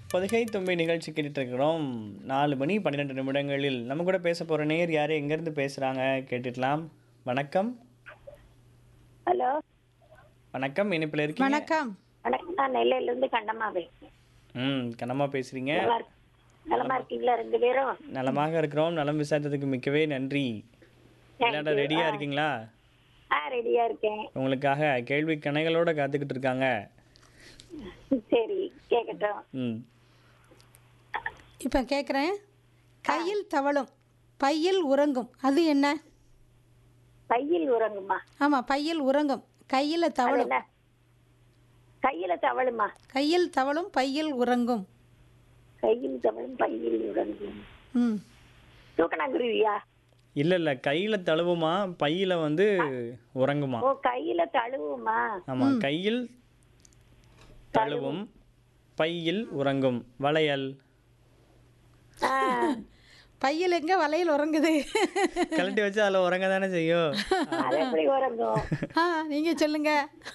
பொதுகை தும்பி நிகழ்ச்சி கேட்டுட்டு இருக்கிறோம் நாலு மணி பன்னிரெண்டு நிமிடங்களில் நம்ம கூட பேச போகிற நேர் யார் எங்கேருந்து பேசுகிறாங்க கேட்டுக்கலாம் வணக்கம் ஹலோ வணக்கம் இனிப்பில் இருக்கீங்க வணக்கம் வணக்கம் நான் நெல்லையில இருந்து கண்ணம்மா பேசுறேன் ம் கனமாக பேசுகிறீங்க நல்லா இருக்கு- நலமா இருக்கீங்களா ரெண்டு பேரும் நலமாக இருக்கிறோம் நலம் விசாரித்ததுக்கு மிக்கவே நன்றி விளையாட ரெடியாக இருக்கீங்களா ஆ ரெடியா இருக்கேன் உங்களுக்காக கேள்வி கணைகளோட காத்துக்கிட்டு இருக்காங்க சரி கேட்கட்டும் ம் இப்போ கேட்குறேன் கையில் தவழும் பையில் உறங்கும் அது என்ன கையில் உறங்குமா ஆமாம் பையில் உறங்கும் கையில் அது தவழும் என்ன கையில தவழுமா கையில் தவழும் பையில் உறங்கும் கையில் தவழும் பையில் உறங்கும் ம் தூக்கணாங்குருவியா இல்லை இல்லை கையில் தழுவுமா பையில் வந்து உறங்குமா ஓ கையில தழுவுமா ஆமாம் கையில் தழுவும் பையில் உறங்கும் வளையல் ஆ, பையில் எங்கே வலையில் உறங்குது கழட்டி வச்சு அதில் உறங்க தானே செய்யும் அது எப்படி உறங்கும் ஆ நீங்கள் சொல்லுங்க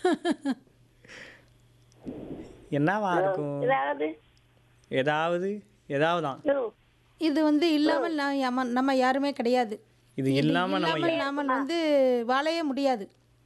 என்னவா இருக்கும் ஏதாவது ஏதாவது ஏதாவதுதான் க்ளூ. இது வந்து இல்லாமல் நான் நம்ம- நம்ம யாருமே கிடையாது இது இல்லாம நம்ம இல்லாமல் நாமல் வந்து வாழைய முடியாது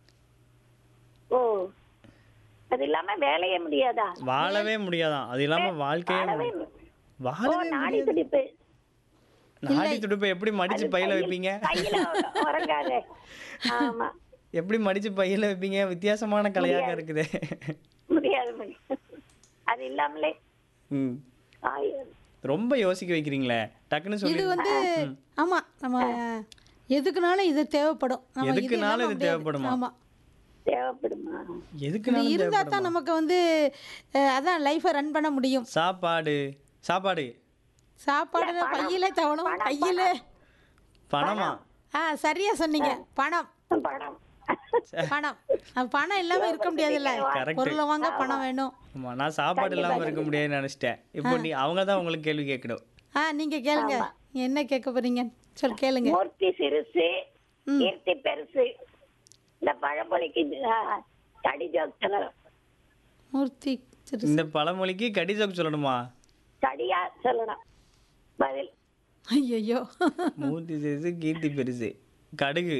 ஓ அது இல்லாம வேலையே முடியாதா வாழவே முடியாதான் அது இல்லாம வாழ்க்கையே வாழவே மு- மு- ஓ வாழவே நாடி துடிப்பு நாடி துடுப்பை எப்படி மடிச்சு பையில வைப்பீங்க கையில உற- உறங்காது ஆமா எப்படி மடிச்சு பையில வைப்பீங்க வித்தியாசமான கலையாக இருக்குது முடியாது முடியாது. அது இல்லாமலே ம் ஆய், ரொம்ப யோசிக்க வைக்கிறீங்களே டக்குன்னு சொல்லி இது வந்து ஆமாம் நம்ம எதுக்குனாலும் இது தேவைப்படும் நம்ம இது எதுக்குனாலும் இல்லாம இது முடியாது. தேவைப்படுமா? ஆமா தேவைப்படுமா இது எதுக்குனாலும் இருந்தா தான் நமக்கு வந்து அஹ், அதான் லைஃபை ரன் பண்ண முடியும் சாப்பாடு சாப்பாடு சாப்பாடுல பையில தவணும் கையில பணமா ஆ சரியா சொன்னீங்க பணம் படம் பணம் அது பணம் இல்லாம இருக்க முடியாதுல்ல Correct. பொருளை வாங்க பணம் வேணும் ஆமா நான் சாப்பாடு இல்லாம இருக்க முடியாதுன்னு நினைச்சிட்டேன் இப்போ நீ அவங்க தான் உங்களுக்கு கேள்வி கேட்கணும் ஆ நீங்க கேளுங்க என்ன கேட்க போறீங்க சொல் கேளுங்க மூர்த்தி சிறுசு கீர்த்தி பெருசு இந்த பழமொழிக்கு ஆ, கடி ஜோக் சொல்லலாம் மூர்த்தி சிறு இந்த பழமொழிக்கு கடிஜோக் சொல்லணுமா கடியா சொல்லணும் பதில் ஐயோ மூர்த்தி சிறுசு கீர்த்தி பெருசு கடுகு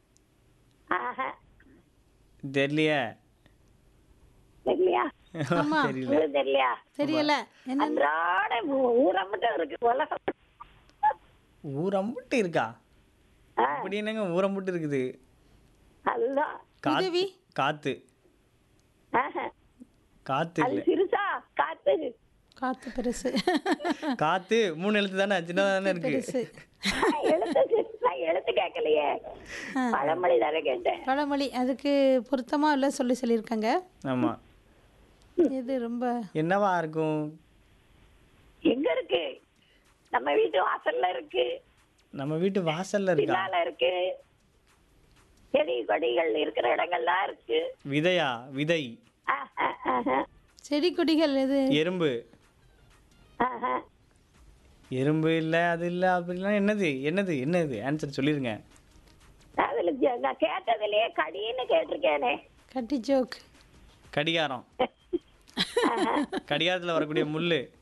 ஆஹா தெரியலையே தெரியலையா ஆமா தெரியல உங்களுக்கு தெரியலையா தெரியல என்ன அன்றாட ஊ- ஊரை மட்டும் இருக்கு உலகம் ஊரம்புட்டு இருக்கா ஆ. அப்படி என்னங்க ஊரம்புட்டு இருக்குது அதுதான் காத்து உதவி? காத்து ஆஹா. காத்து அது இல்ல சிறுசா காத்து காத்து பெருசு காத்து மூணு எழுத்து தானே சின்னதா தானே இருக்கு பெருசு எழுத்து சிறுசா எழுத்து கேட்கலையே பழமொழி தானே கேட்டேன் பழமொழி அதுக்கு பொருத்தமா உள்ள சொல்லி சொல்லியிருக்காங்க ஆமா இது ரொம்ப என்னவா இருக்கும் எங்க இருக்கு நம்ம வீட்டு வாசல்ல இருக்கு நம்ம வீட்டு வாசல்ல இருக்கா பின்னால இருக்கு செடி கொடிகள் இருக்கிற இடங்கள்லாம் இருக்கு விதையா விதை ஆஹா, ஆஹா, செடி கொடிகள் இது எறும்பு ஆஹா. எறும்பு இல்ல அது இல்ல அப்படிலாம் என்னது என்னது என்னது ஆன்சர் சொல்லிருங்க அதுல ஜ- நான் கேட்டதுலயே கடின்னு கேட்டிருக்கேனே கட்டி ஜோக் கடிகாரம் கடிகாரத்துல வரக்கூடிய முள்ளு